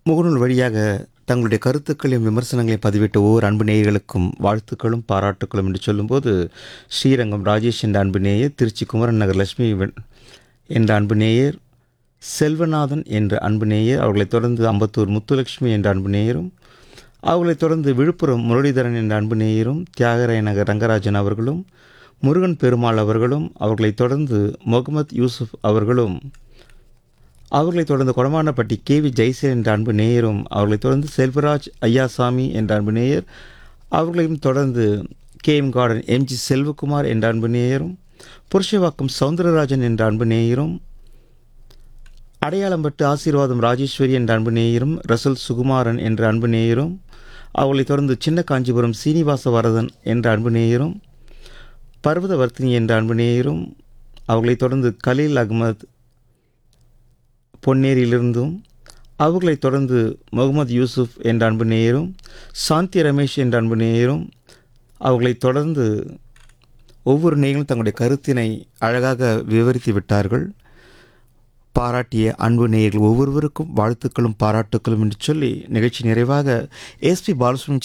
முகநூல் வழியாக தங்களுடைய கருத்துக்களையும் விமர்சனங்களையும் பதிவிட்ட ஒவ்வொரு அன்பு நேயர்களுக்கும் வாழ்த்துக்களும் பாராட்டுக்களும் என்று சொல்லும்போது ஸ்ரீரங்கம் ராஜேஷ் என்ற அன்பு நேயர் திருச்சி குமரன் நகர் லட்சுமி வெ- என்ற அன்பு நேயர் செல்வநாதன் என்ற அன்பு நேயர் அவர்களைத் தொடர்ந்து அம்பத்தூர் முத்துலட்சுமி என்ற அன்பு நேயரும் அவர்களைத் தொடர்ந்து விழுப்புரம் முரளிதரன் என்ற அன்பு நேயரும் தியாகராய நகர் ரங்கராஜன் அவர்களும் முருகன் பெருமாள் அவர்களும் அவர்களைத் தொடர்ந்து முகமது யூசுப் அவர்களும் அவர்களைத் தொடர்ந்து கொடமானப்பட்டி கே வி ஜெய்சேல் என்ற அன்பு நேயரும் அவர்களைத் தொடர்ந்து செல்வராஜ் ஐயாசாமி என்ற அன்பு நேயர் அவர்களையும் தொடர்ந்து K M garden MG Selvakumar என்ற அன்பு நேயரும் புருஷவாக்கம் சவுந்தரராஜன் என்ற அன்பு நேயரும் அடையாளம்பட்டு ஆசீர்வாதம் ராஜேஸ்வரி என்ற அன்பு நேயரும் ரசல் சுகுமாரன் என்ற அன்பு நேயரும் அவர்களைத் தொடர்ந்து சின்ன காஞ்சிபுரம் சீனிவாச வரதன் என்ற அன்பு நேயரும் பர்வதவர்த்தினி என்ற அன்பு நேயரும் அவர்களைத் தொடர்ந்து கலீல் அகமது பொன்னேரியிலிருந்தும் அவர்களைத் தொடர்ந்து முகமது யூசுப் என்ற அன்பு நேயரும் சாந்தி ரமேஷ் என்ற அன்பு நேயரும் அவர்களைத் தொடர்ந்து ஒவ்வொரு நேயர்களும் தங்களுடைய கருத்தினை அழகாக விவரித்து விட்டார்கள் பாராட்டிய அன்பு நேயர்கள் ஒவ்வொருவருக்கும் வாழ்த்துக்களும் பாராட்டுக்களும் என்று சொல்லி நிகழ்ச்சி நிறைவாக எஸ்பி பாலசுப்ரமணியம்